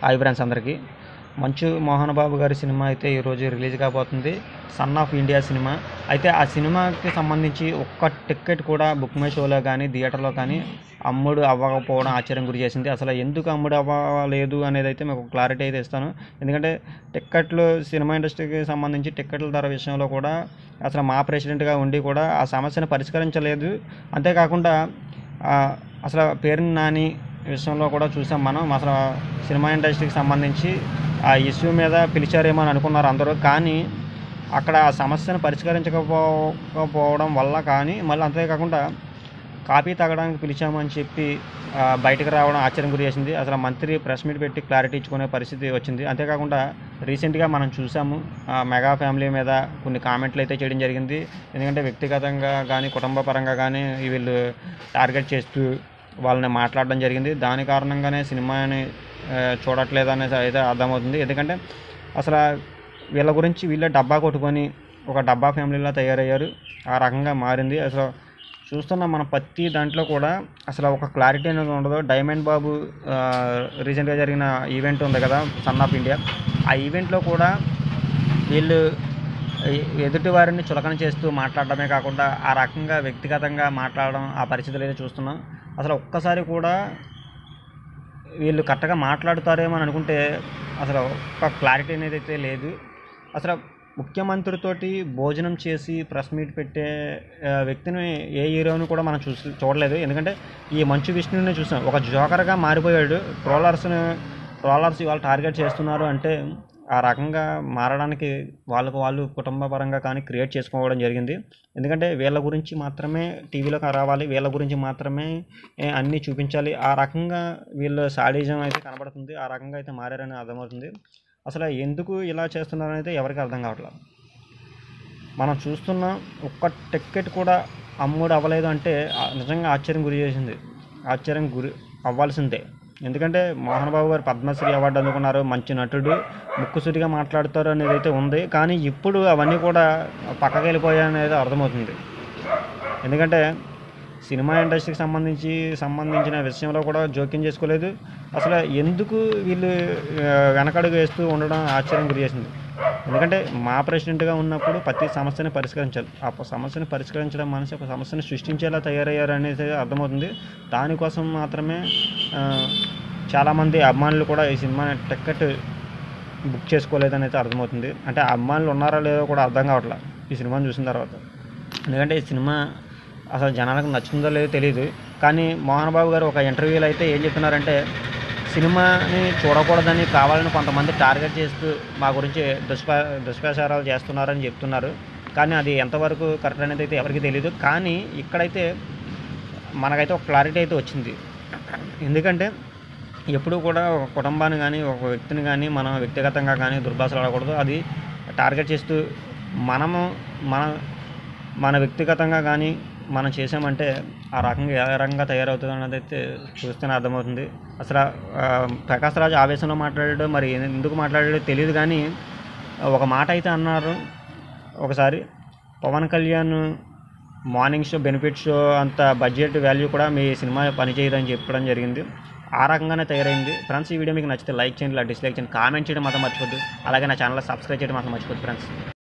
hi friends అందరికీ మంచు మోహన్ బాబు గారి సినిమా అయితే ఈరోజు రిలీజ్ కాబోతుంది సన్ ఆఫ్ ఇండియా సినిమా అయితే ఆ సినిమాకి సంబంధించి ఒక్క టికెట్ కూడా బుక్ మై షోలో కానీ థియేటర్లో కానీ అమ్ముడు అవ్వకపోవడం ఆశ్చర్యం గురి చేసింది అసలు ఎందుకు అమ్ముడు అవ్వలేదు అనేది అయితే మీకు క్లారిటీ అయితే ఇస్తాను ఎందుకంటే టిక్కెట్లు సినిమా ఇండస్ట్రీకి సంబంధించి టిక్కెట్ల ధర విషయంలో కూడా అసలు మా ప్రెసిడెంట్గా ఉండి కూడా ఆ సమస్యను పరిష్కరించలేదు అంతేకాకుండా ఆ, అసలు పేరు నాని విషయంలో కూడా చూసాం మనం అసలు సినిమా ఇండస్ట్రీకి సంబంధించి ఆ ఇష్యూ మీద పిలిచారేమో అని అనుకున్నారు అందరూ కానీ అక్కడ ఆ సమస్యను పరిష్కరించకపోవడం వల్ల కానీ మళ్ళీ అంతేకాకుండా కాపీ తాగడానికి పిలిచామని చెప్పి ఆ, బయటకు రావడం ఆశ్చర్యం గురి చేసింది అసలు మంత్రి ప్రెస్ మీట్ పెట్టి క్లారిటీ ఇచ్చుకునే పరిస్థితి వచ్చింది అంతేకాకుండా రీసెంట్గా మనం చూసాము ఆ, మెగా ఫ్యామిలీ మీద కొన్ని కామెంట్లు అయితే చేయడం జరిగింది ఎందుకంటే వ్యక్తిగతంగా కానీ కుటుంబ పరంగా కానీ వీళ్ళు టార్గెట్ చేస్తూ వాళ్ళని మాట్లాడడం జరిగింది దాని కారణంగానే సినిమాని ఆ, చూడట్లేదు అనేది అయితే అర్థమవుతుంది ఎందుకంటే అసలు వీళ్ళ గురించి వీళ్ళే డబ్బా కొట్టుకొని ఒక డబ్బా ఫ్యామిలీలా తయారయ్యారు ఆ రకంగా మారింది అసలు చూస్తున్న మన ప్రతి దాంట్లో కూడా అసలు ఒక క్లారిటీ అనేది ఉండదు డైమండ్ బాబు ఆ, రీసెంట్గా జరిగిన ఈవెంట్ ఉంది కదా సన్ ఆఫ్ ఇండియా ఆ ఈవెంట్లో కూడా వీళ్ళు ఎ- ఎదుటి వారిని చులకన చేస్తూ మాట్లాడడమే కాకుండా ఆ రకంగా వ్యక్తిగతంగా మాట్లాడడం ఆ పరిస్థితులు అయితే చూస్తున్నాం అసలు ఒక్కసారి కూడా వీళ్ళు కరెక్ట్గా మాట్లాడుతారేమో అని అనుకుంటే అసలు ఒక్క క్లారిటీ అనేది అయితే లేదు అసలు ముఖ్యమంత్రితోటి భోజనం చేసి ప్రెస్ మీట్ పెట్టే ఆ, వ్యక్తిని ఏ హీరోని కూడా మనం చూసి చూడలేదు ఎందుకంటే ఈ మంచు విష్ణుని చూసాం ఒక జోకర్గా మారిపోయాడు ట్రోలర్స్ని ట్రోలర్స్ ఇవాళ టార్గెట్ చేస్తున్నారు అంటే ఆ రకంగా మారడానికి వాళ్ళకు వాళ్ళు కుటుంబ పరంగా కానీ క్రియేట్ చేసుకోవడం జరిగింది ఎందుకంటే వీళ్ళ గురించి మాత్రమే టీవీలోకి రావాలి వీళ్ళ గురించి మాత్రమే ఏ, అన్నీ చూపించాలి ఆ రకంగా వీళ్ళ సాడిజం అయితే కనబడుతుంది ఆ రకంగా అయితే మారారని అర్థమవుతుంది అసలు ఎందుకు ఇలా చేస్తున్నారని అయితే ఎవరికి అర్థం కావట్లేదు మనం చూస్తున్న ఒక్క టికెట్ కూడా అమ్ముడు అవ్వలేదు అంటే ఆ నిజంగా ఆశ్చర్యం గురి చేసింది ఆశ్చర్యం గురి అవ్వాల్సిందే ఎందుకంటే మోహన్ బాబు గారు పద్మశ్రీ అవార్డు అందుకున్నారు మంచి నటుడు ముక్కుసూటిగా మాట్లాడతారు అనేది అయితే ఉంది కానీ ఇప్పుడు అవన్నీ కూడా పక్కకి వెళ్ళిపోయాయి అనేది అర్థమవుతుంది ఎందుకంటే సినిమా ఇండస్ట్రీకి సంబంధించి సంబంధించిన విషయంలో కూడా జోక్యం చేసుకోలేదు అసలు ఎందుకు వీళ్ళు ఆ, వెనకడుగు వేస్తూ ఉండడం ఆశ్చర్యం గురి చేసింది ఎందుకంటే మా ప్రెసిడెంట్గా ఉన్నప్పుడు ప్రతి సమస్యని పరిష్కరించాలి ఆ ప- సమస్యను పరిష్కరించడం మనిషి ఒక సమస్యను సృష్టించేలా తయారయ్యారు అనేది అర్థమవుతుంది దానికోసం మాత్రమే ఆ, చాలామంది అభిమానులు కూడా ఈ సినిమా టికెట్ బుక్ చేసుకోలేదని అయితే అర్థమవుతుంది అంటే ఆ అభిమానులు ఉన్నారా లేదో కూడా అర్థం కావట్లేదు ఈ సినిమాని చూసిన తర్వాత ఎందుకంటే ఈ సినిమా అసలు జనాలకు నచ్చుతుందో లేదో తెలియదు కానీ మోహన్ బాబు గారు ఒక ఇంటర్వ్యూలో అయితే ఏం చెప్తున్నారంటే సినిమాని చూడకూడదని కావాలని కొంతమంది టార్గెట్ చేస్తూ మా గురించి దుష్ప దుష్ప్రచారాలు చేస్తున్నారని చెప్తున్నారు కానీ అది ఎంతవరకు కరెక్ట్ అనేది అయితే ఎవరికి తెలియదు కానీ ఇక్కడైతే మనకైతే ఒక క్లారిటీ అయితే వచ్చింది ఎందుకంటే ఎప్పుడు కూడా ఒక కుటుంబాన్ని కానీ ఒక వ్యక్తిని కానీ మనం వ్యక్తిగతంగా కానీ దుర్భాషలు ఆడకూడదు అది టార్గెట్ చేస్తూ మనము మన మన వ్యక్తిగతంగా కానీ మనం చేసామంటే ఆ రకంగా ఏ రకంగా తయారవుతుంది అన్నది అయితే చూస్తేనే అర్థమవుతుంది అసలు ఆ, ప్రకాష్ రాజ్ ఆవేశంలో మాట్లాడాడు మరి ఎందుకు మాట్లాడాడో తెలియదు కానీ ఒక మాట అయితే అన్నారు ఒకసారి Pawan Kalyan morning show benefit show అంత బడ్జెట్ వాల్యూ కూడా మీ సినిమా పనిచేయదని చెప్పడం జరిగింది ఆ రకంగానే తయారైంది ఫ్రెండ్స్ ఈ వీడియో మీకు నచ్చితే లైక్ చేయండి ఇలా డిస్లైక్ చేయండి కామెంట్ చేయడం మాత్రం మర్చిపోద్దు అలాగే నా ఛానల్ సబ్స్క్రైబ్ చేయడం మాత్రం మర్చిపోద్దు ఫ్రెండ్స్